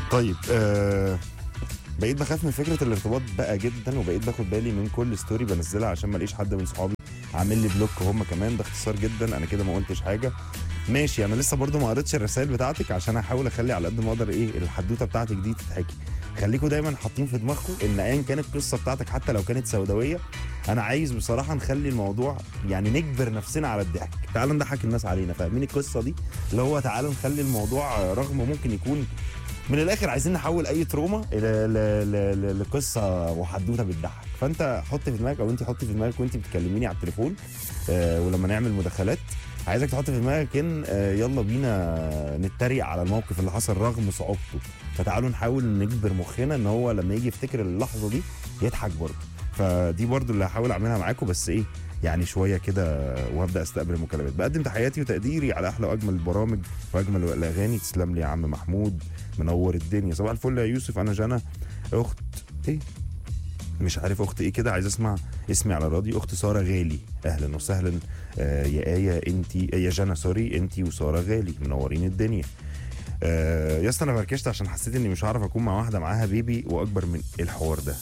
طيب آه بقيت بخاف من فكره الارتباط بقى جدا وبقيت باخد بالي من كل ستوري بنزلها عشان ما الاقيش حد من صحابي عامل لي بلوك هم كمان ده اختصار جدا انا كده ما قلتش حاجه ماشي انا لسه برضو ما قريتش الرسائل بتاعتك عشان احاول اخلي على قد ما اقدر ايه الحدوته بتاعتك دي تتحكي خليكم دايما حاطين في دماغكم ان ايا كانت القصه بتاعتك حتى لو كانت سوداويه انا عايز بصراحه نخلي الموضوع يعني نجبر نفسنا على الضحك تعالوا نضحك الناس علينا فاهمين القصه دي اللي هو تعالوا نخلي الموضوع آه، رغم ممكن يكون من الاخر عايزين نحول اي تروما ل- ل- ل- ل- لقصه وحدوته بتضحك فانت حط في دماغك او انت حطي في دماغك وانت بتكلميني على التليفون آه ولما نعمل مداخلات عايزك تحط في دماغك ان آه يلا بينا نتريق على الموقف اللي حصل رغم صعوبته فتعالوا نحاول نجبر مخنا ان هو لما يجي يفتكر اللحظه دي يضحك برضه فدي برضه اللي هحاول اعملها معاكم بس ايه يعني شويه كده وهبدا استقبل المكالمات بقدم تحياتي وتقديري على احلى واجمل البرامج واجمل الاغاني تسلم لي يا عم محمود منور الدنيا صباح الفل يا يوسف انا جنى اخت ايه مش عارف اخت ايه كده عايز اسمع اسمي على الراديو اخت ساره غالي اهلا وسهلا آه يا ايه انت يا جنى سوري انت وساره غالي منورين الدنيا آه يا اسطى انا فركشت عشان حسيت اني مش هعرف اكون مع واحده معاها بيبي واكبر من الحوار ده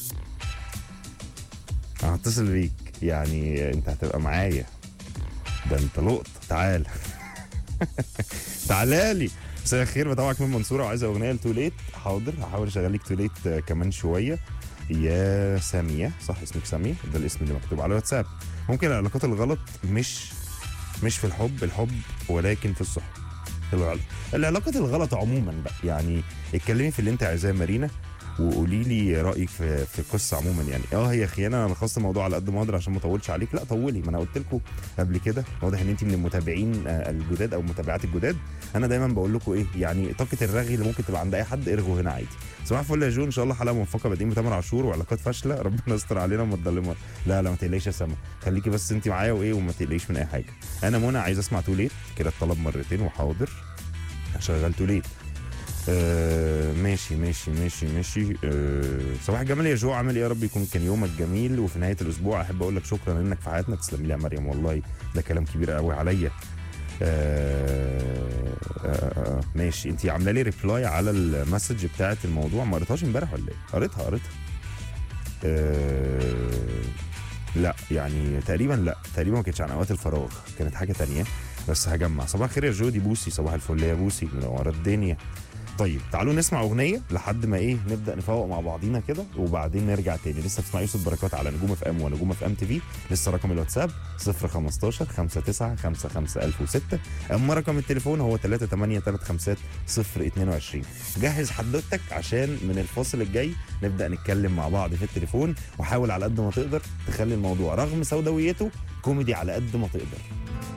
انا هتصل بيك يعني انت هتبقى معايا ده انت لقط تعال تعالى لي مساء الخير بتابعك من منصوره وعايز اغنيه لتوليت حاضر هحاول اشغل لك توليت آه، كمان شويه يا ساميه صح اسمك ساميه ده الاسم اللي مكتوب على الواتساب ممكن العلاقات الغلط مش مش في الحب الحب ولكن في الصحبه الغلط العلاقات الغلط عموما بقى يعني اتكلمي في اللي انت عايزاه يا مارينا وقولي لي رايك في في القصه عموما يعني اه هي خيانه انا لخصت الموضوع على قد ما اقدر عشان ما اطولش عليك لا طولي ما انا قلت لكم قبل كده واضح ان انت من المتابعين آه، الجداد او المتابعات الجداد انا دايما بقول لكم ايه يعني طاقه الرغي اللي ممكن تبقى عند اي حد ارغوا هنا عادي صباح الفل يا جو ان شاء الله حلقه موفقه بادئين بتامر عاشور وعلاقات فاشله ربنا يستر علينا وما تضلمنا لا لا ما تقلقيش يا سما خليكي بس انت معايا وايه وما تقلقيش من اي حاجه انا منى عايز اسمع توليت كده الطلب مرتين وحاضر هشغل توليت آه ماشي ماشي ماشي ماشي آه صباح الجمال يا جو عامل ايه يا رب يكون كان يومك جميل وفي نهايه الاسبوع احب اقول لك شكرا انك في حياتنا تسلمي لي يا مريم والله ده كلام كبير قوي عليا آه آه آه ماشي انت عامله لي ريبلاي على المسج بتاعت الموضوع ما قريتهاش امبارح ولا ايه؟ قريتها قريتها آه لا يعني تقريبا لا تقريبا ما كانتش عن اوقات الفراغ كانت حاجه تانية بس هجمع صباح الخير يا جودي بوسي صباح الفل يا بوسي منوره الدنيا طيب تعالوا نسمع اغنيه لحد ما ايه نبدا نفوق مع بعضينا كده وبعدين نرجع تاني لسه بتسمع يوسف بركات على نجوم اف ام ونجوم اف ام تي في لسه رقم الواتساب 015 59 55006 اما رقم التليفون هو 38350 022 جهز حدوتك عشان من الفاصل الجاي نبدا نتكلم مع بعض في التليفون وحاول على قد ما تقدر تخلي الموضوع رغم سوداويته كوميدي على قد ما تقدر